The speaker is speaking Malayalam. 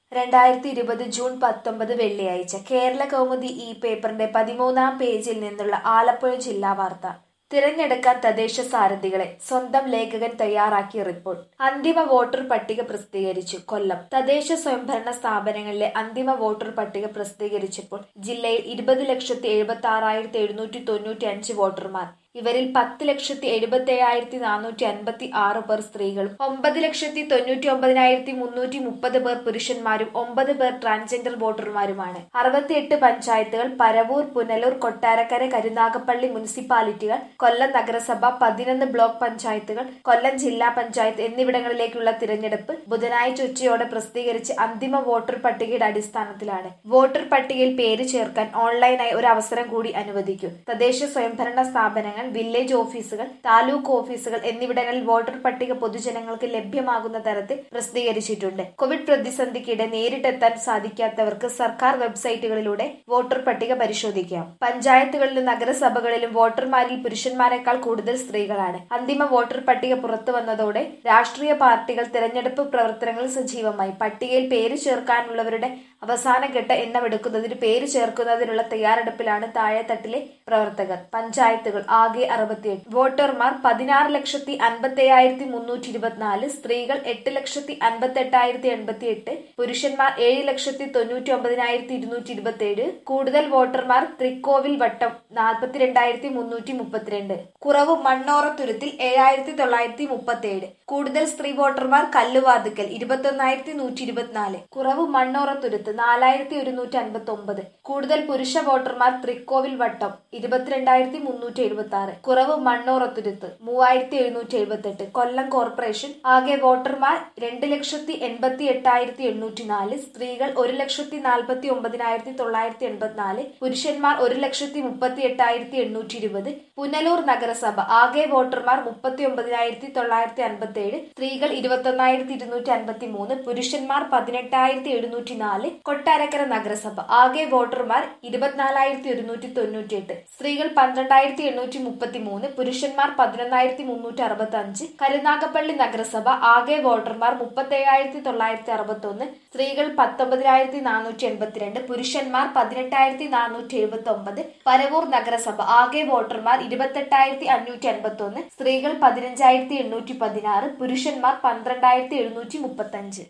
രണ്ടായിരത്തി ഇരുപത് ജൂൺ പത്തൊമ്പത് വെള്ളിയാഴ്ച കേരള കൗമുദി ഈ പേപ്പറിന്റെ പതിമൂന്നാം പേജിൽ നിന്നുള്ള ആലപ്പുഴ ജില്ലാ വാർത്ത തിരഞ്ഞെടുക്കാൻ തദ്ദേശ സാരഥികളെ സ്വന്തം ലേഖകൻ തയ്യാറാക്കിയ റിപ്പോർട്ട് അന്തിമ വോട്ടർ പട്ടിക പ്രസിദ്ധീകരിച്ചു കൊല്ലം തദ്ദേശ സ്വയംഭരണ സ്ഥാപനങ്ങളിലെ അന്തിമ വോട്ടർ പട്ടിക പ്രസിദ്ധീകരിച്ചപ്പോൾ ജില്ലയിൽ ഇരുപത് ലക്ഷത്തി എഴുപത്തി ആറായിരത്തി എഴുന്നൂറ്റി തൊണ്ണൂറ്റി അഞ്ച് വോട്ടർമാർ ഇവരിൽ പത്ത് ലക്ഷത്തി എഴുപത്തി ഏഴായിരത്തി നാനൂറ്റി അൻപത്തി ആറ് പേർ സ്ത്രീകളും ഒമ്പത് ലക്ഷത്തി തൊണ്ണൂറ്റി ഒമ്പതിനായിരത്തി മുന്നൂറ്റി മുപ്പത് പേർ പുരുഷന്മാരും ഒമ്പത് പേർ ട്രാൻസ്ജെൻഡർ വോട്ടർമാരുമാണ് അറുപത്തിയെട്ട് പഞ്ചായത്തുകൾ പരവൂർ പുനലൂർ കൊട്ടാരക്കര കരുനാഗപ്പള്ളി മുനിസിപ്പാലിറ്റികൾ കൊല്ലം നഗരസഭ പതിനൊന്ന് ബ്ലോക്ക് പഞ്ചായത്തുകൾ കൊല്ലം ജില്ലാ പഞ്ചായത്ത് എന്നിവിടങ്ങളിലേക്കുള്ള തിരഞ്ഞെടുപ്പ് ബുധനാഴ്ച ഉച്ചയോടെ പ്രസിദ്ധീകരിച്ച് അന്തിമ വോട്ടർ പട്ടികയുടെ അടിസ്ഥാനത്തിലാണ് വോട്ടർ പട്ടികയിൽ പേര് ചേർക്കാൻ ഓൺലൈനായി ഒരു അവസരം കൂടി അനുവദിക്കും തദ്ദേശ സ്വയംഭരണ സ്ഥാപനങ്ങൾ വില്ലേജ് ഓഫീസുകൾ താലൂക്ക് ഓഫീസുകൾ എന്നിവിടങ്ങളിൽ വോട്ടർ പട്ടിക പൊതുജനങ്ങൾക്ക് ലഭ്യമാകുന്ന തരത്തിൽ പ്രസിദ്ധീകരിച്ചിട്ടുണ്ട് കോവിഡ് പ്രതിസന്ധിക്കിടെ നേരിട്ടെത്താൻ സാധിക്കാത്തവർക്ക് സർക്കാർ വെബ്സൈറ്റുകളിലൂടെ വോട്ടർ പട്ടിക പരിശോധിക്കാം പഞ്ചായത്തുകളിലും നഗരസഭകളിലും വോട്ടർമാരിൽ പുരുഷന്മാരെക്കാൾ കൂടുതൽ സ്ത്രീകളാണ് അന്തിമ വോട്ടർ പട്ടിക പുറത്തു വന്നതോടെ രാഷ്ട്രീയ പാർട്ടികൾ തെരഞ്ഞെടുപ്പ് പ്രവർത്തനങ്ങളിൽ സജീവമായി പട്ടികയിൽ പേര് ചേർക്കാനുള്ളവരുടെ അവസാനഘട്ട എണ്ണമെടുക്കുന്നതിന് പേര് ചേർക്കുന്നതിനുള്ള തയ്യാറെടുപ്പിലാണ് താഴെത്തട്ടിലെ പ്രവർത്തകർ പഞ്ചായത്തുകൾ ആകെ അറുപത്തിയെട്ട് വോട്ടർമാർ പതിനാറ് ലക്ഷത്തി അൻപത്തി അയ്യായിരത്തി മുന്നൂറ്റി ഇരുപത്തിനാല് സ്ത്രീകൾ എട്ട് ലക്ഷത്തി അൻപത്തി എട്ടായിരത്തി എൺപത്തി എട്ട് പുരുഷന്മാർ ഏഴ് ലക്ഷത്തി തൊണ്ണൂറ്റി ഒമ്പതിനായിരത്തി ഇരുന്നൂറ്റി ഇരുപത്തി ഏഴ് കൂടുതൽ വോട്ടർമാർ തൃക്കോവിൽ വട്ടം നാൽപ്പത്തിരണ്ടായിരത്തി മുന്നൂറ്റി മുപ്പത്തിരണ്ട് കുറവ് മണ്ണോറത്തുരുത്തിൽ ഏഴായിരത്തി തൊള്ളായിരത്തി മുപ്പത്തി ഏഴ് കൂടുതൽ സ്ത്രീ വോട്ടർമാർ കല്ലുവാതുക്കൽ ഇരുപത്തൊന്നായിരത്തി നൂറ്റി ഇരുപത്തിനാല് കുറവ് മണ്ണോറത്തുരുത്ത് നാലായിരത്തി ഒരുന്നൂറ്റി അൻപത്തി ഒമ്പത് കൂടുതൽ പുരുഷ വോട്ടർമാർ തൃക്കോവിൽ വട്ടം ഇരുപത്തിരണ്ടായിരത്തി മുന്നൂറ്റി എഴുപത്തി ആറ് കുറവ് മണ്ണോറത്തുരുത്ത് മൂവായിരത്തി എഴുന്നൂറ്റി എഴുപത്തി എട്ട് കൊല്ലം കോർപ്പറേഷൻ ആകെ വോട്ടർമാർ രണ്ട് ലക്ഷത്തി എൺപത്തി എട്ടായിരത്തി എണ്ണൂറ്റി നാല് സ്ത്രീകൾ ഒരു ലക്ഷത്തി നാൽപ്പത്തി ഒമ്പതിനായിരത്തി തൊള്ളായിരത്തി എൺപത്തിനാല് പുരുഷന്മാർ ഒരു ലക്ഷത്തി മുപ്പത്തി എട്ടായിരത്തി എണ്ണൂറ്റി ഇരുപത് പുനലൂർ നഗരസഭ ആകെ വോട്ടർമാർ മുപ്പത്തി ഒമ്പതിനായിരത്തി തൊള്ളായിരത്തി അൻപത്തി ഏഴ് സ്ത്രീകൾ ഇരുപത്തൊന്നായിരത്തി ഇരുന്നൂറ്റി അൻപത്തി മൂന്ന് പുരുഷന്മാർ പതിനെട്ടായിരത്തി എഴുന്നൂറ്റി നാല് കൊട്ടാരക്കര നഗരസഭ ആകെ വോട്ടർമാർ ഇരുപത്തിനാലായിരത്തി ഒരുന്നൂറ്റി തൊണ്ണൂറ്റി എട്ട് സ്ത്രീകൾ പന്ത്രണ്ടായിരത്തി എണ്ണൂറ്റി മുപ്പത്തി മൂന്ന് പുരുഷന്മാർ പതിനൊന്നായിരത്തി മുന്നൂറ്റി അറുപത്തി അഞ്ച് കരുനാഗപ്പള്ളി നഗരസഭ ആകെ വോട്ടർമാർ മുപ്പത്തി ഏഴായിരത്തി തൊള്ളായിരത്തി അറുപത്തി ഒന്ന് സ്ത്രീകൾ പത്തൊമ്പതിനായിരത്തി നാനൂറ്റി എൺപത്തിരണ്ട് പുരുഷന്മാർ പതിനെട്ടായിരത്തി നാനൂറ്റി എഴുപത്തി ഒമ്പത് പരവൂർ നഗരസഭ ആകെ വോട്ടർമാർ ഇരുപത്തെട്ടായിരത്തി അഞ്ഞൂറ്റി അൻപത്തി ഒന്ന് സ്ത്രീകൾ പതിനഞ്ചായിരത്തി എണ്ണൂറ്റി പതിനാറ് പുരുഷന്മാർ പന്ത്രണ്ടായിരത്തി എഴുന്നൂറ്റി മുപ്പത്തി അഞ്ച്